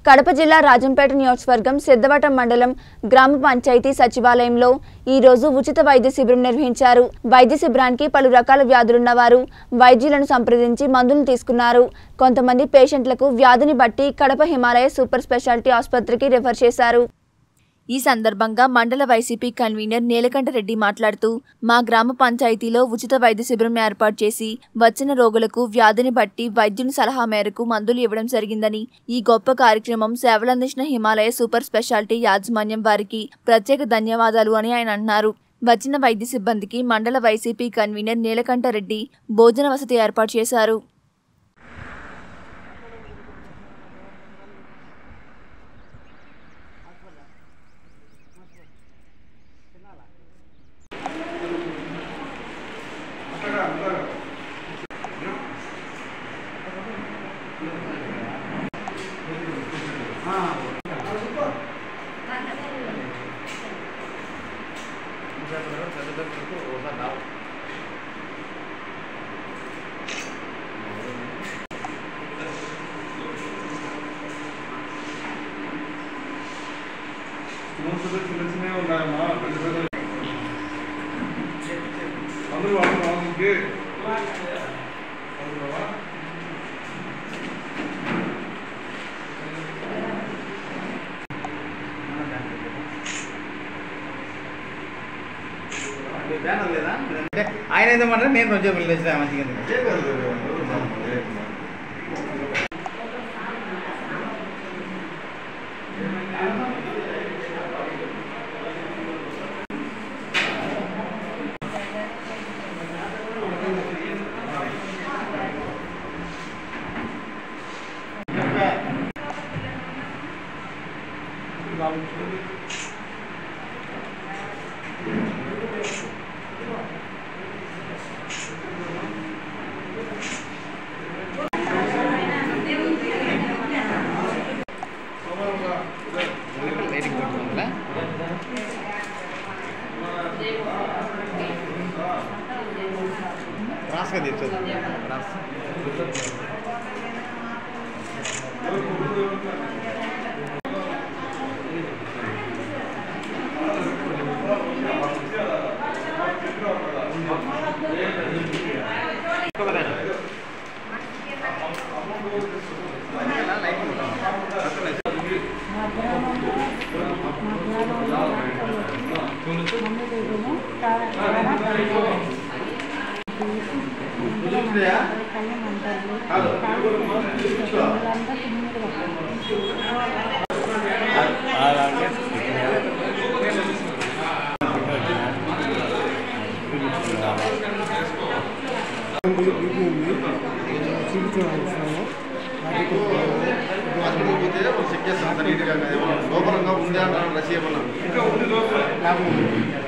కడప జిల్లా రాజంపేట నియోజకవర్గం సిద్ధవటం మండలం గ్రామ పంచాయతీ సచివాలయంలో ఈ రోజు ఉచిత వైద్య శిబిరం నిర్వహించారు వైద్య శిబిరానికి పలు రకాల వ్యాధులున్న వారు వైద్యులను సంప్రదించి మందులు తీసుకున్నారు కొంతమంది పేషెంట్లకు వ్యాధిని బట్టి కడప హిమాలయ సూపర్ స్పెషాలిటీ ఆసుపత్రికి రిఫర్ చేశారు ఈ సందర్భంగా మండల వైసీపీ కన్వీనర్ నీలకంఠరెడ్డి మాట్లాడుతూ మా గ్రామ పంచాయతీలో ఉచిత వైద్య శిబిరం ఏర్పాటు చేసి వచ్చిన రోగులకు వ్యాధిని బట్టి వైద్యుని సలహా మేరకు మందులు ఇవ్వడం జరిగిందని ఈ గొప్ప కార్యక్రమం సేవలందించిన హిమాలయ సూపర్ స్పెషాలిటీ యాజమాన్యం వారికి ప్రత్యేక ధన్యవాదాలు అని ఆయన అన్నారు వచ్చిన వైద్య సిబ్బందికి మండల వైసీపీ కన్వీనర్ నీలకంఠరెడ్డి భోజన వసతి ఏర్పాటు చేశారు మూడు చిన్న చిన్నవి ఉన్నాయమ్మా పెద్ద పెద్ద అందరూ వాళ్ళు వాళ్ళకి బ్యానర్ లేదా అంటే ఆయన ఏదేమంటారు నేను రోజు వెళ్ళేసిన మంచిగా ఉంది. లైటింగ్ కొట్టుకుందా రాసుగా తెచ్చు రాసు హాస్పిటల్ పోతే చెక్ చేస్తాం సార్ నీట్గా లోపలంగా ఉందే అంటారు రసీ ఏమన్నా ఇంకా ఉంది లోపల